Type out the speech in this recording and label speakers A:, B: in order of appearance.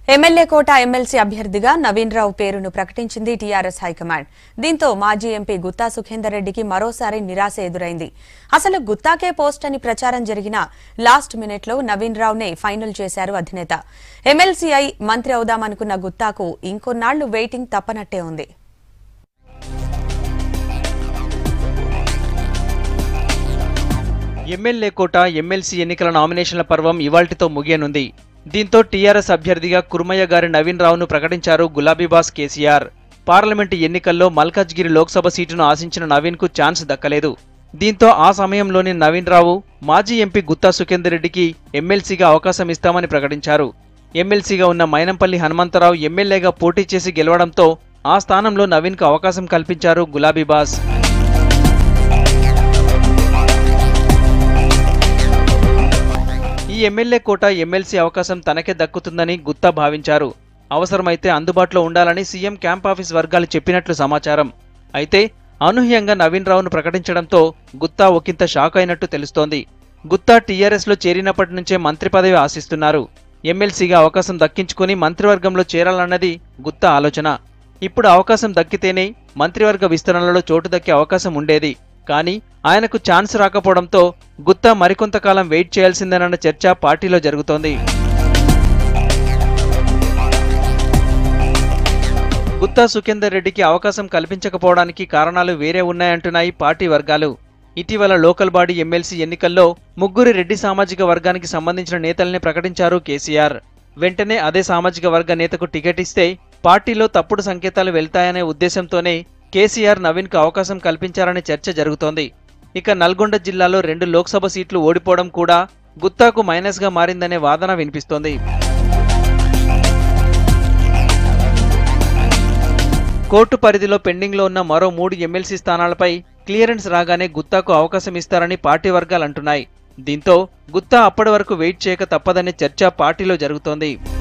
A: MLA కోట MLC అభ్యర్థిగా నవీన్ రావు పేరును ప్రకటించింది టీఆర్ఎస్ హైకమాండ్ దీంతో మాజీ ఎంపీ గుత్తా సుఖేందర్ రెడ్డికి మరోసారి నిరాశ ఎదురైంది అసలు గుత్తాకే పోస్ట్ అని ప్రచారం జరిగిన లాస్ట్ మినిట్లో నవీన్ రావునే ఫైనల్ చేశారు అధినేత ఎమ్మెల్సీ అయి మంత్రి అవుదామనుకున్న గుత్తాకు ఇంకొన్నాళ్లు వెయిటింగ్ తప్పనట్టే ఉంది
B: ఎమ్మెల్యే కోట ఎమ్మెల్సీ ఎన్నికల నామినేషన్ల పర్వం ఇవాల్టితో ముగియనుంది దీంతో టీఆర్ఎస్ అభ్యర్థిగా కుర్మయ్య గారి నవీన్ రావును ప్రకటించారు గులాబీబాస్ కేసీఆర్ పార్లమెంటు ఎన్నికల్లో మల్కాజ్గిరి లోక్సభ సీటును ఆశించిన నవీన్కు ఛాన్స్ దక్కలేదు దీంతో ఆ సమయంలోనే నవీన్ రావు మాజీ ఎంపీ గుత్తా సుఖేందర్ రెడ్డికి ఎమ్మెల్సీగా అవకాశం ఇస్తామని ప్రకటించారు ఎమ్మెల్సీగా ఉన్న మైనంపల్లి హనుమంతరావు ఎమ్మెల్యేగా పోటీ చేసి గెలవడంతో ఆ స్థానంలో నవీన్కు అవకాశం కల్పించారు గులాబీబాస్ ఈ ఎమ్మెల్యే కోట ఎమ్మెల్సీ అవకాశం తనకే దక్కుతుందని గుత్తా భావించారు అవసరమైతే అందుబాటులో ఉండాలని సీఎం క్యాంప్ ఆఫీస్ వర్గాలు చెప్పినట్లు సమాచారం అయితే అనూహ్యంగా నవీన్ రావును ప్రకటించడంతో గుత్తా ఒకంత షాక్ అయినట్టు తెలుస్తోంది గుత్తా టీఆర్ఎస్లో చేరినప్పటి నుంచే మంత్రి పదవి ఆశిస్తున్నారు ఎమ్మెల్సీగా అవకాశం దక్కించుకుని మంత్రివర్గంలో చేరాలన్నది గుత్తా ఆలోచన ఇప్పుడు అవకాశం దక్కితేనే మంత్రివర్గ విస్తరణలో చోటు దక్కే అవకాశం ఉండేది కానీ ఆయనకు ఛాన్స్ రాకపోవడంతో గుత్తా మరికొంతకాలం వెయిట్ చేయాల్సిందేనన్న చర్చ పార్టీలో జరుగుతోంది గుత్తా సుఖేందర్ రెడ్డికి అవకాశం కల్పించకపోవడానికి కారణాలు వేరే ఉన్నాయంటున్నాయి పార్టీ వర్గాలు ఇటీవల లోకల్ బాడీ ఎమ్మెల్సీ ఎన్నికల్లో ముగ్గురి రెడ్డి సామాజిక వర్గానికి సంబంధించిన నేతల్ని ప్రకటించారు కేసీఆర్ వెంటనే అదే సామాజిక వర్గ నేతకు టికెట్ ఇస్తే పార్టీలో తప్పుడు సంకేతాలు వెళ్తాయనే ఉద్దేశంతోనే కేసీఆర్ నవీన్కు అవకాశం కల్పించారనే చర్చ జరుగుతోంది ఇక నల్గొండ జిల్లాలో రెండు లోక్సభ సీట్లు ఓడిపోవడం కూడా గుత్తాకు మైనస్గా మారిందనే వాదన వినిపిస్తోంది కోర్టు పరిధిలో పెండింగ్లో ఉన్న మరో మూడు ఎమ్మెల్సీ స్థానాలపై క్లియరెన్స్ రాగానే గుత్తాకు అవకాశం ఇస్తారని పార్టీ వర్గాలు అంటున్నాయి దీంతో గుత్తా అప్పటి వరకు వెయిట్ చేయక తప్పదనే చర్చ పార్టీలో జరుగుతోంది